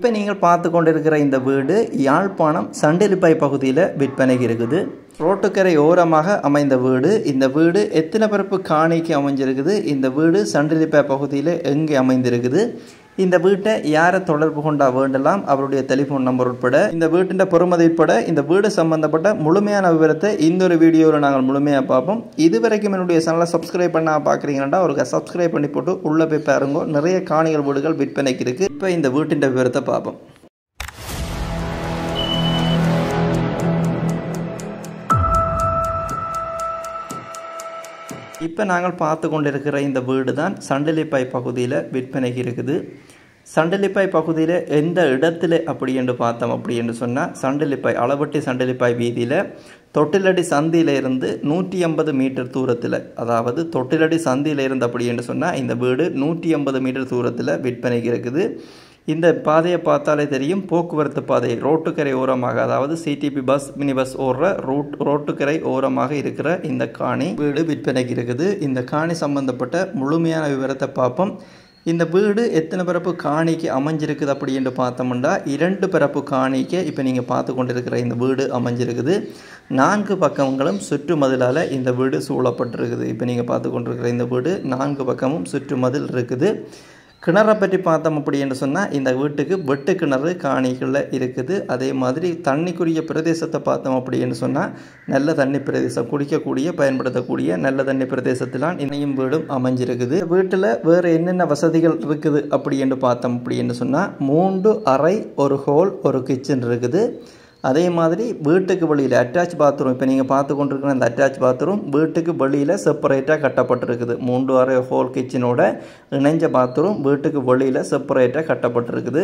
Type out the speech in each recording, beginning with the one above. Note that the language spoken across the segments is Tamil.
இப்போ நீங்கள் பார்த்து கொண்டிருக்கிற இந்த வீடு யாழ்ப்பாணம் சண்டிலிப்பாய் பகுதியில் விற்பனைக்கு இருக்குது ரோட்டுக்கரை ஓரமாக அமைந்த வீடு இந்த வீடு எத்தனை பரப்பு காணிக்கு அமைஞ்சிருக்குது இந்த வீடு சண்டிலிப்பாய் பகுதியில் எங்கே அமைந்திருக்குது இந்த வீட்டை யாரை தொடர்பு கொண்டா வேண்டலாம் அவருடைய டெலிஃபோன் நம்பர் உட்பட இந்த வீட்டின் பொறுமதி உட்பட இந்த வீடு சம்பந்தப்பட்ட முழுமையான விவரத்தை இந்த ஒரு வீடியோவில் நாங்கள் முழுமையாக பார்ப்போம் இது வரைக்கும் என்னுடைய சேனலை சப்ஸ்கிரைப் பண்ண பார்க்குறீங்கன்னா ஒரு சப்ஸ்கிரைப் பண்ணி போட்டு உள்ளே போய் பாருங்க நிறைய காணிகள் வீடுகள் விற்பனைக்கு இருக்குது இப்போ இந்த வீட்டின் விவரத்தை பார்ப்போம் இப்போ நாங்கள் பார்த்து கொண்டிருக்கிற இந்த வீடு தான் சண்டிலிப்பாய் பகுதியில் விற்பனைக்கு இருக்குது சண்டிலிப்பாய் பகுதியில் எந்த இடத்துல அப்படி என்று பார்த்தோம் அப்படி என்று சொன்னால் சண்டிலிப்பாய் அளவட்டி சண்டிலிப்பாய் வீதியில் தொட்டிலடி சந்தியில் இருந்து நூற்றி ஐம்பது மீட்டர் தூரத்தில் அதாவது தொட்டிலடி சந்தியில் இருந்து அப்படி என்று சொன்னால் இந்த வீடு நூற்றி ஐம்பது மீட்டர் தூரத்தில் விற்பனைக்கு இருக்குது இந்த பாதையை பார்த்தாலே தெரியும் போக்குவரத்து பாதை ரோட்டுக்கரை ஓரமாக அதாவது சிடிபி பஸ் மினி பஸ் ஓடுற ரோட் ரோட்டுக்கரை ஓரமாக இருக்கிற இந்த காணி வீடு விற்பனைக்கு இருக்குது இந்த காணி சம்பந்தப்பட்ட முழுமையான விவரத்தை பார்ப்போம் இந்த வீடு எத்தனை பிறப்பு காணிக்கு அமைஞ்சிருக்குது அப்படி என்று பார்த்தோம்னா இரண்டு பிறப்பு காணிக்கு இப்போ நீங்கள் பார்த்து கொண்டிருக்கிற இந்த வீடு அமைஞ்சிருக்குது நான்கு பக்கங்களும் சுற்று மதிலால் இந்த வீடு சூழப்பட்டிருக்குது இப்போ நீங்கள் பார்த்து கொண்டிருக்கிற இந்த வீடு நான்கு பக்கமும் சுற்று மதில் இருக்குது கிணறை பற்றி பார்த்தோம் அப்படி என்று சொன்னால் இந்த வீட்டுக்கு வெட்டு கிணறு காணிகளில் இருக்குது அதே மாதிரி தண்ணிக்குரிய பிரதேசத்தை பார்த்தோம் அப்படி என்று சொன்னால் நல்ல தண்ணி பிரதேசம் குடிக்கக்கூடிய பயன்படுத்தக்கூடிய நல்ல தண்ணி பிரதேசத்திலான் இணையும் வீடும் அமைஞ்சிருக்குது வீட்டில் வேறு என்னென்ன வசதிகள் இருக்குது அப்படி என்று பார்த்தோம் அப்படி என்று சொன்னால் மூன்று அறை ஒரு ஹோல் ஒரு கிச்சன் இருக்குது அதே மாதிரி வீட்டுக்கு வெளியில் அட்டாச் பாத்ரூம் இப்போ நீங்கள் பார்த்து கொண்டிருக்கிற அந்த அட்டாச் பாத்ரூம் வீட்டுக்கு வெளியில் செப்பரேட்டாக கட்டப்பட்டிருக்குது மூன்று அறை ஹோல் கிச்சனோட இணைஞ்ச பாத்ரூம் வீட்டுக்கு வெளியில் செப்பரேட்டாக கட்டப்பட்டிருக்குது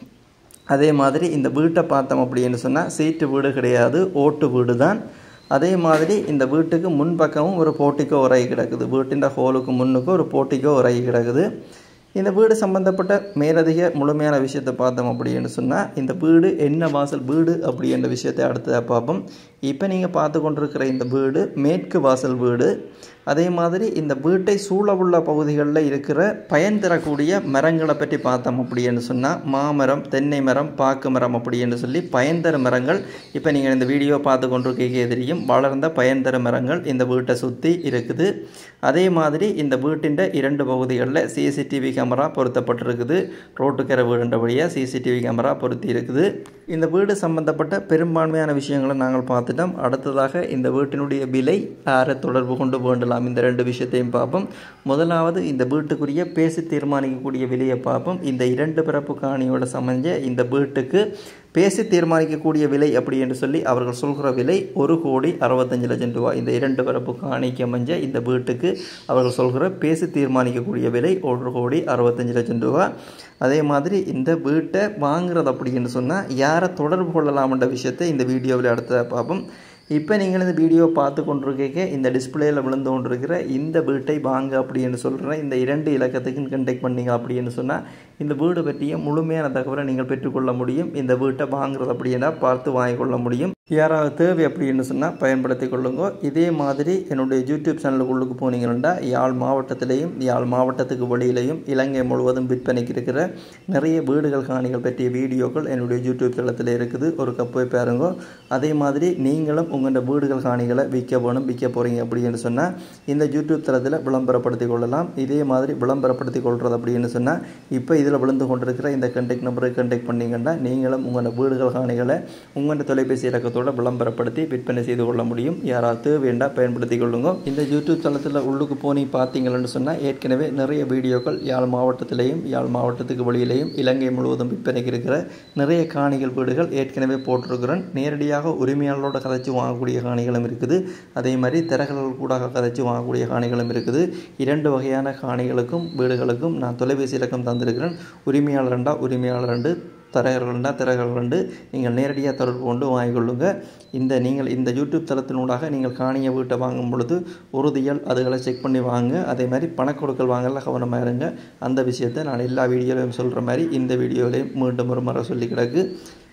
அதே மாதிரி இந்த வீட்டை பார்த்தோம் அப்படின்னு சொன்னால் சீட்டு வீடு கிடையாது ஓட்டு வீடு தான் அதே மாதிரி இந்த வீட்டுக்கு முன்பக்கமும் ஒரு போட்டிக்கோ உரை கிடக்குது வீட்டின் ஹோலுக்கு முன்னுக்கு ஒரு போட்டிக்கோ உரை கிடக்குது இந்த வீடு சம்பந்தப்பட்ட மேலதிக முழுமையான விஷயத்தை பார்த்தோம் அப்படின்னு சொன்னால் இந்த வீடு என்ன வாசல் வீடு அப்படி என்ற விஷயத்தை அடுத்ததாக பார்ப்போம் இப்போ நீங்கள் பார்த்து கொண்டிருக்கிற இந்த வீடு மேற்கு வாசல் வீடு அதே மாதிரி இந்த வீட்டை சூழவுள்ள பகுதிகளில் இருக்கிற பயன் தரக்கூடிய மரங்களை பற்றி பார்த்தோம் அப்படின்னு சொன்னால் மாமரம் தென்னை மரம் பாக்கு மரம் அப்படின்னு சொல்லி பயன் தர மரங்கள் இப்போ நீங்கள் இந்த வீடியோ பார்த்து கொண்டிருக்கே தெரியும் வளர்ந்த பயன் தர மரங்கள் இந்த வீட்டை சுற்றி இருக்குது அதே மாதிரி இந்த வீட்டின் இரண்டு பகுதிகளில் சிசிடிவி கேமரா பொருத்தப்பட்டிருக்குது ரோட்டுக்கரை வீடுன்றபடியாக சிசிடிவி கேமரா பொருத்தி இருக்குது இந்த வீடு சம்பந்தப்பட்ட பெரும்பான்மையான விஷயங்களை நாங்கள் பார்த்துட்டோம் அடுத்ததாக இந்த வீட்டினுடைய விலை யாரை தொடர்பு கொண்டு வேண்டலாம் இந்த ரெண்டு விஷயத்தையும் பார்ப்போம் முதலாவது இந்த வீட்டுக்குரிய பேசி தீர்மானிக்கக்கூடிய விலையை பார்ப்போம் இந்த இரண்டு பிறப்பு காணியோட சமைஞ்ச இந்த வீட்டுக்கு பேசி தீர்மானிக்கக்கூடிய விலை அப்படி என்று சொல்லி அவர்கள் சொல்கிற விலை ஒரு கோடி அறுபத்தஞ்சு லட்சம் ரூபா இந்த இரண்டு பிறப்பு காணிக்கு அமைஞ்ச இந்த வீட்டுக்கு அவர்கள் சொல்கிற பேசி தீர்மானிக்கக்கூடிய விலை ஒரு கோடி அறுபத்தஞ்சு லட்சம் ரூபா அதே மாதிரி இந்த வீட்டை வாங்குறது அப்படின்னு சொன்னால் யாரை தொடர்பு கொள்ளலாம்ன்ற விஷயத்தை இந்த வீடியோவில் அடுத்ததாக பார்ப்போம் இப்போ நீங்கள் இந்த வீடியோ பார்த்து கொண்டிருக்க இந்த டிஸ்பிளேயில் விழுந்து கொண்டிருக்கிற இந்த வீட்டை வாங்க அப்படின்னு சொல்கிறேன் இந்த இரண்டு இலக்கத்துக்கு கண்டெக்ட் பண்ணீங்க அப்படின்னு சொன்னால் இந்த வீடு பற்றிய முழுமையான தகவலை நீங்கள் பெற்றுக்கொள்ள முடியும் இந்த வீட்டை வாங்குறது அப்படின்னா பார்த்து வாங்கிக்கொள்ள முடியும் யாராவது தேவை அப்படின்னு சொன்னால் பயன்படுத்தி கொள்ளுங்க இதே மாதிரி என்னுடைய யூடியூப் சேனலுக்குள்ளுக்கு போனீங்கன்னா யாழ் மாவட்டத்திலையும் யாழ் மாவட்டத்துக்கு வெளியிலையும் இலங்கை முழுவதும் விற்பனைக்கு இருக்கிற நிறைய வீடுகள் காணிகள் பற்றிய வீடியோக்கள் என்னுடைய யூடியூப் தளத்தில் இருக்குது ஒரு கப்பை பாருங்க அதே மாதிரி நீங்களும் உங்களோட வீடுகள் காணிகளை விற்க வேணும் விற்க போகிறீங்க அப்படின்னு சொன்னால் இந்த யூடியூப் தளத்தில் விளம்பரப்படுத்தி கொள்ளலாம் இதே மாதிரி விளம்பரப்படுத்தி கொள்வது அப்படின்னு சொன்னால் இப்போ இதில் விழுந்து கொண்டிருக்கிற இந்த கண்டெக்ட் நம்பரை கண்டெக்ட் பண்ணிங்கன்னா நீங்களும் உங்களோட வீடுகள் காணிகளை உங்களோட தொலைபேசி இலக்கத்தோட விளம்பரப்படுத்தி விற்பனை செய்து கொள்ள முடியும் யாராவது வேண்டாம் பயன்படுத்தி கொள்ளுங்க இந்த யூடியூப் தளத்தில் உள்ளுக்கு போனி பார்த்தீங்கன்னு சொன்னால் ஏற்கனவே நிறைய வீடியோக்கள் யாழ் மாவட்டத்திலையும் யாழ் மாவட்டத்துக்கு வெளியிலையும் இலங்கை முழுவதும் விற்பனைக்கு இருக்கிற நிறைய காணிகள் வீடுகள் ஏற்கனவே போட்டிருக்கிறேன் நேரடியாக உரிமையாளரோட கதைச்சு வாங்கக்கூடிய காணிகளும் இருக்குது அதே மாதிரி திறகர்கள் கூட கதைச்சு வாங்கக்கூடிய காணிகளும் இருக்குது இரண்டு வகையான காணிகளுக்கும் வீடுகளுக்கும் நான் தொலைபேசி இலக்கம் தந்திருக்கிறேன் உரிமையாளர் ரெண்டா உரிமையாளர் ரெண்டு தரகர்கள்னா திறகர்கள் ரெண்டு நீங்கள் நேரடியாக தொடர்பு கொண்டு வாங்கிக்கொள்ளுங்க இந்த நீங்கள் இந்த யூடியூப் தளத்தினூடாக நீங்கள் காணிய வீட்டை வாங்கும் பொழுது உறுதியால் அதுகளை செக் பண்ணி வாங்க அதே மாதிரி பணக்கொடுக்கல் வாங்கல கவனமாக இருங்க அந்த விஷயத்தை நான் எல்லா வீடியோலையும் சொல்கிற மாதிரி இந்த வீடியோலையும் மீண்டும் ஒரு முறை சொல்லி கிடக்கு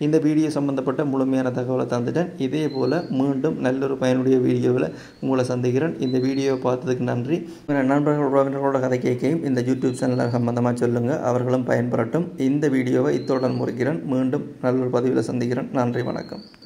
இந்த வீடியோ சம்மந்தப்பட்ட முழுமையான தகவலை தந்துட்டேன் இதே போல் மீண்டும் நல்லொரு பயனுடைய வீடியோவில் உங்களை சந்திக்கிறேன் இந்த வீடியோவை பார்த்ததுக்கு நன்றி உங்கள் நண்பர்கள் உறவினர்களோட கதை கேட்கையும் இந்த யூடியூப் சேனலில் சம்மந்தமாக சொல்லுங்கள் அவர்களும் பயன்பெறட்டும் இந்த வீடியோவை இத்துடன் முறிக்கிறேன் மீண்டும் நல்லொரு பதிவில் சந்திக்கிறேன் நன்றி வணக்கம்